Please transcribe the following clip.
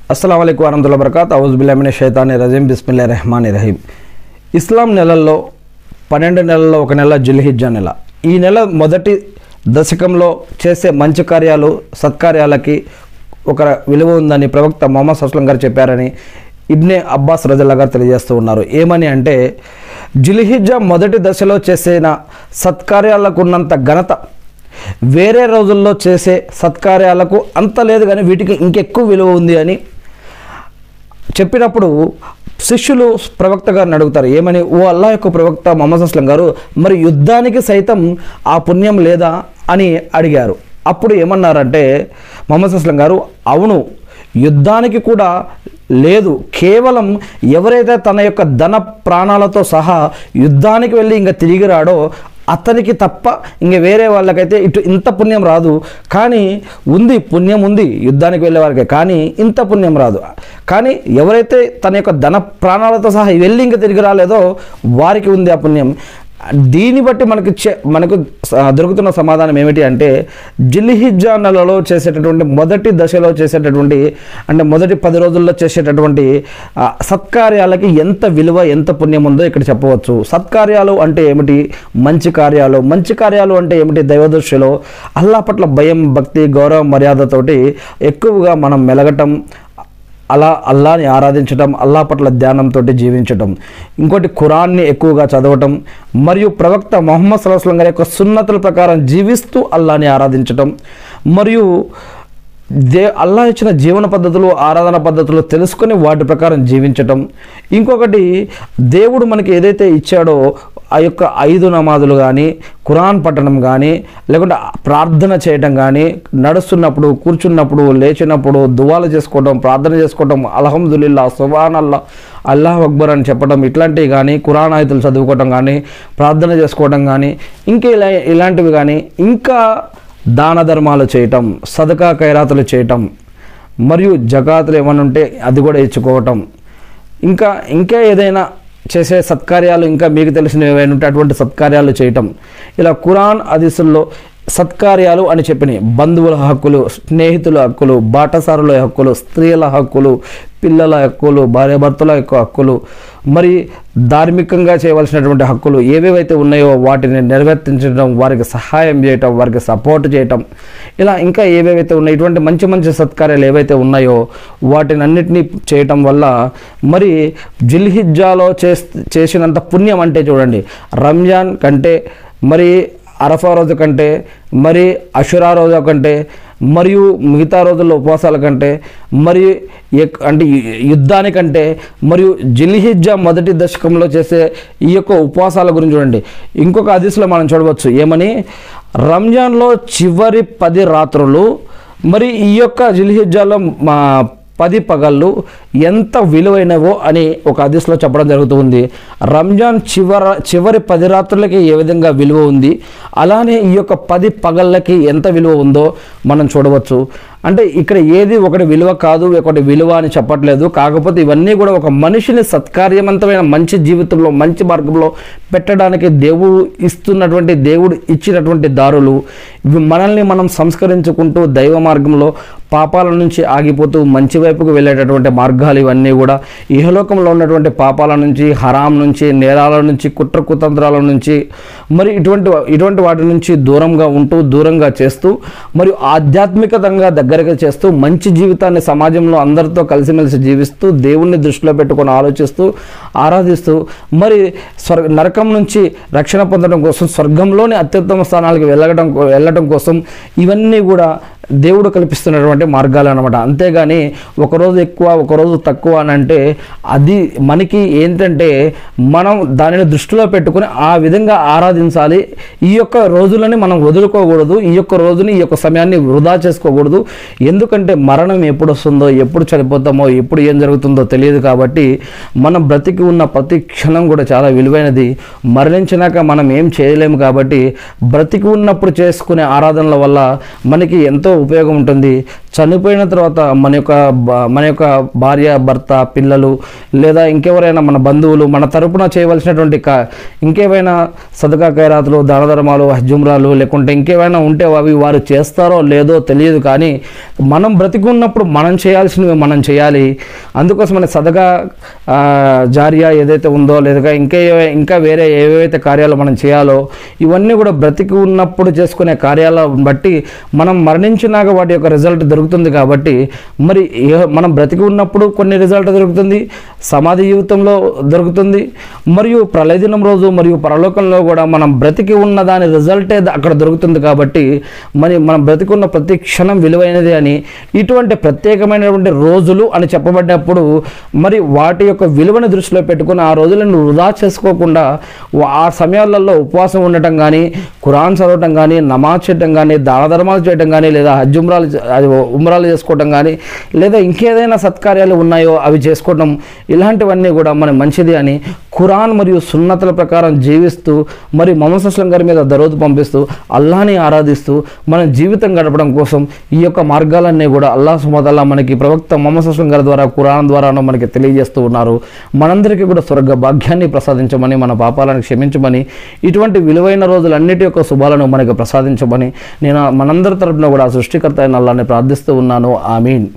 అస్సలం అయికు వరహతుల్లా బరకాత్ ఔజుబిల్లామిన షైతాని రజీం బిస్మిల్లా రెహమాన్ రహీం ఇస్లాం నెలల్లో పన్నెండు నెలల్లో ఒక నెల జిల్హిజ్జా నెల ఈ నెల మొదటి దశకంలో చేసే మంచి కార్యాలు సత్కార్యాలకి ఒక విలువ ఉందని ప్రవక్త మొహమ్మద్ సస్లం గారు చెప్పారని ఇబ్నే అబ్బాస్ రజల్లా గారు తెలియజేస్తూ ఉన్నారు ఏమని అంటే జిల్హిజ్జా మొదటి దశలో చేసిన సత్కార్యాలకు ఉన్నంత ఘనత వేరే రోజుల్లో చేసే సత్కార్యాలకు అంత లేదు కానీ వీటికి ఇంకెక్కువ విలువ ఉంది అని చెప్పినప్పుడు శిష్యులు ప్రవక్త గారిని అడుగుతారు ఏమని ఓ అల్లా యొక్క ప్రవక్త మొహమ్మద్ అస్లం గారు మరి యుద్ధానికి సైతం ఆ పుణ్యం లేదా అని అడిగారు అప్పుడు ఏమన్నారంటే మొహమ్మద్ అస్లం గారు అవును యుద్ధానికి కూడా లేదు కేవలం ఎవరైతే తన యొక్క ధన ప్రాణాలతో సహా యుద్ధానికి వెళ్ళి ఇంకా తిరిగి రాడో అతనికి తప్ప ఇంక వేరే వాళ్ళకైతే ఇటు ఇంత పుణ్యం రాదు కానీ ఉంది పుణ్యం ఉంది యుద్ధానికి వెళ్ళే వారికి కానీ ఇంత పుణ్యం రాదు కానీ ఎవరైతే తన యొక్క ధన ప్రాణాలతో సహా వెళ్ళి ఇంకా తిరిగి రాలేదో వారికి ఉంది ఆ పుణ్యం దీన్ని బట్టి మనకు చే మనకు స- దొరుకుతున్న సమాధానం ఏమిటి అంటే జిల్హిజ్జా నెలలో చేసేటటువంటి మొదటి దశలో చేసేటటువంటి అంటే మొదటి పది రోజుల్లో చేసేటటువంటి ఆ, సత్కార్యాలకి ఎంత విలువ ఎంత పుణ్యం ఉందో ఇక్కడ చెప్పవచ్చు సత్కార్యాలు అంటే ఏమిటి మంచి కార్యాలు మంచి కార్యాలు అంటే ఏమిటి దైవదృష్టిలో అల్లా పట్ల భయం భక్తి గౌరవ మర్యాదతోటి ఎక్కువగా మనం మెలగటం అలా అల్లాని ఆరాధించటం అల్లా పట్ల ధ్యానంతో జీవించటం ఇంకోటి ఖురాన్ని ఎక్కువగా చదవటం మరియు ప్రవక్త మొహమ్మద్ సల్లాహం గారి యొక్క సున్నతుల ప్రకారం జీవిస్తూ అల్లాని ఆరాధించటం మరియు దే అల్లా ఇచ్చిన జీవన పద్ధతులు ఆరాధన పద్ధతులు తెలుసుకొని వాటి ప్రకారం జీవించటం ఇంకొకటి దేవుడు మనకి ఏదైతే ఇచ్చాడో ఆ యొక్క ఐదు నమాజులు కానీ ఖురాన్ పట్టడం కానీ లేకుంటే ప్రార్థన చేయటం కానీ నడుస్తున్నప్పుడు కూర్చున్నప్పుడు లేచినప్పుడు దువాలు చేసుకోవడం ప్రార్థన చేసుకోవడం అల్హమ్దుల్లా సుబాన్ అల్లా అల్లాహ్ అక్బర్ అని చెప్పడం ఇట్లాంటివి కానీ ఖురాన్ ఆయుతులు చదువుకోవడం కానీ ప్రార్థన చేసుకోవడం కానీ ఇంకా ఇలా ఇలాంటివి కానీ ఇంకా దాన ధర్మాలు చేయటం సదకా ఖైరాతులు చేయటం మరియు జకాతులు ఏమైనా ఉంటే అది కూడా ఇచ్చుకోవటం ఇంకా ఇంకా ఏదైనా చేసే సత్కార్యాలు ఇంకా మీకు తెలిసినవి ఏమైనా ఉంటే అటువంటి సత్కార్యాలు చేయటం ఇలా ఖురాన్ హదీసుల్లో సత్కార్యాలు అని చెప్పినాయి బంధువుల హక్కులు స్నేహితుల హక్కులు బాటసారుల హక్కులు స్త్రీల హక్కులు పిల్లల హక్కులు భార్యాభర్తల యొక్క హక్కులు మరి ధార్మికంగా చేయవలసినటువంటి హక్కులు ఏవేవైతే ఉన్నాయో వాటిని నిర్వర్తించడం వారికి సహాయం చేయటం వారికి సపోర్ట్ చేయటం ఇలా ఇంకా ఏవేవైతే ఉన్నాయో ఇటువంటి మంచి మంచి సత్కార్యాలు ఏవైతే ఉన్నాయో వాటిని అన్నిటినీ చేయటం వల్ల మరి జిల్హిజ్జాలో చేస్ చేసినంత పుణ్యం అంటే చూడండి రంజాన్ కంటే మరి అరఫా రోజు కంటే మరి అషురా రోజు కంటే మరియు మిగతా రోజుల్లో ఉపవాసాల కంటే మరి ఎక్- అంటే యు- యుద్ధానికంటే మరియు జిల్హిజ్జా మొదటి దశకంలో చేసే ఈ యొక్క ఉపవాసాల గురించి చూడండి ఇంకొక అదిశలో మనం చూడవచ్చు ఏమని రంజాన్లో చివరి పది రాత్రులు మరి ఈ యొక్క జిల్హిజ్జాలో మా పది పగళ్ళు ఎంత విలువైనవో అని ఒక హదీస్లో చెప్పడం జరుగుతుంది రంజాన్ చివర చివరి పది రాత్రులకి ఏ విధంగా విలువ ఉంది అలానే ఈ యొక్క పది పగళ్ళకి ఎంత విలువ ఉందో మనం చూడవచ్చు అంటే ఇక్కడ ఏది ఒకటి విలువ కాదు ఒకటి విలువ అని చెప్పట్లేదు కాకపోతే ఇవన్నీ కూడా ఒక మనిషిని సత్కార్యవంతమైన మంచి జీవితంలో మంచి మార్గంలో పెట్టడానికి దేవుడు ఇస్తున్నటువంటి దేవుడు ఇచ్చినటువంటి దారులు ఇవి మనల్ని మనం సంస్కరించుకుంటూ దైవ మార్గంలో పాపాల నుంచి ఆగిపోతూ మంచి వైపుకు వెళ్ళేటటువంటి మార్గాలు ఇవన్నీ కూడా ఇహలోకంలో ఉన్నటువంటి పాపాల నుంచి హరాం నుంచి నేరాల నుంచి కుట్ర కుతంత్రాల నుంచి మరి ఇటువంటి ఇటువంటి వాటి నుంచి దూరంగా ఉంటూ దూరంగా చేస్తూ మరియు ఆధ్యాత్మికతంగా దగ్గరగా చేస్తూ మంచి జీవితాన్ని సమాజంలో అందరితో కలిసిమెలిసి జీవిస్తూ దేవుణ్ణి దృష్టిలో పెట్టుకొని ఆలోచిస్తూ ఆరాధిస్తూ మరి స్వర్గ నరకం నుంచి రక్షణ పొందడం కోసం స్వర్గంలోని అత్యుత్తమ స్థానాలకు వెళ్ళడం వెళ్ళడం కోసం ఇవన్నీ కూడా దేవుడు కల్పిస్తున్నటువంటి మార్గాలు అనమాట అంతేగాని ఒకరోజు ఎక్కువ ఒకరోజు తక్కువ అని అంటే అది మనకి ఏంటంటే మనం దానిని దృష్టిలో పెట్టుకుని ఆ విధంగా ఆరాధించాలి ఈ యొక్క రోజులని మనం వదులుకోకూడదు ఈ యొక్క రోజుని ఈ యొక్క సమయాన్ని వృధా చేసుకోకూడదు ఎందుకంటే మరణం ఎప్పుడు వస్తుందో ఎప్పుడు చనిపోతామో ఎప్పుడు ఏం జరుగుతుందో తెలియదు కాబట్టి మనం బ్రతికి ఉన్న ప్రతి క్షణం కూడా చాలా విలువైనది మరణించినాక మనం ఏం చేయలేము కాబట్టి బ్రతికి ఉన్నప్పుడు చేసుకునే ఆరాధనల వల్ల మనకి ఎంతో ఉపయోగం ఉంటుంది చనిపోయిన తర్వాత మన యొక్క బ- మన యొక్క భార్య భర్త పిల్లలు లేదా ఇంకెవరైనా మన బంధువులు మన తరపున చేయవలసినటువంటి కా ఇంకేమైనా సదకా ఖైరాతులు దాన ధర్మాలు హజ్జుమ్రాలు లేకుంటే ఇంకేమైనా ఉంటే అవి వారు చేస్తారో లేదో తెలియదు కానీ మనం బ్రతికున్నప్పుడు మనం చేయాల్సినవి మనం చేయాలి అందుకోసమని సదగా ఆ, జారియా ఏదైతే ఉందో లేదా ఇంకే ఇంకా వేరే ఏవైతే కార్యాలు మనం చేయాలో ఇవన్నీ కూడా బ్రతికి ఉన్నప్పుడు చేసుకునే కార్యాలను బట్టి మనం మరణించినాక వాటి యొక్క రిజల్ట్ దొరుకుతుంది కాబట్టి మరి ఏ- మనం బ్రతికి ఉన్నప్పుడు కొన్ని రిజల్ట్ దొరుకుతుంది సమాధి జీవితంలో దొరుకుతుంది మరియు ప్రళయ దినం రోజు మరియు పరలోకంలో కూడా మనం బ్రతికి ఉన్న దాని రిజల్టే ద- అక్కడ దొరుకుతుంది కాబట్టి మరి మనం బ్రతికున్న ప్రతి క్షణం విలువైనది అని ఇటువంటి ప్రత్యేకమైనటువంటి రోజులు అని చెప్పబడినప్పుడు మరి వాటి యొక్క విలువను దృష్టిలో పెట్టుకుని ఆ రోజులను వృధా చేసుకోకుండా వా- ఆ సమయాలలో ఉపవాసం ఉండటం కానీ ఖురాన్ చదవటం కానీ నమాజ్ చేయటం కానీ దాన ధర్మాలు చేయటం కానీ లేదా హజ్ ఉమ్రాలు చే- అది ఉమ్రాలు చేసుకోవటం కానీ లేదా ఇంకేదైనా సత్కార్యాలు ఉన్నాయో అవి చేసుకోవటం ఇలాంటివన్నీ కూడా మన మంచిది అని ఖురాన్ మరియు సున్నతుల ప్రకారం జీవిస్తూ మరి మొహమ్మద్ అస్లం గారి మీద దరోదు పంపిస్తూ అల్లాని ఆరాధిస్తూ మన జీవితం గడపడం కోసం ఈ యొక్క మార్గాలన్నీ కూడా అల్లా సుమతల్లా మనకి ప్రవక్త మొహమ్మద్ అస్లం గారి ద్వారా ఖురాన్ ద్వారానో మనకి తెలియజేస్తూ ఉన్నారు మనందరికీ కూడా స్వర్గ భాగ్యాన్ని ప్రసాదించమని మన పాపాలను క్షమించమని ఇటువంటి విలువైన రోజులన్నిటి యొక్క శుభాలను మనకి ప్రసాదించమని నేను మనందరి తరపున కూడా సృష్టికర్త అయిన అల్లాని ప్రార్థిస్తూ ఉన్నాను ఆమీన్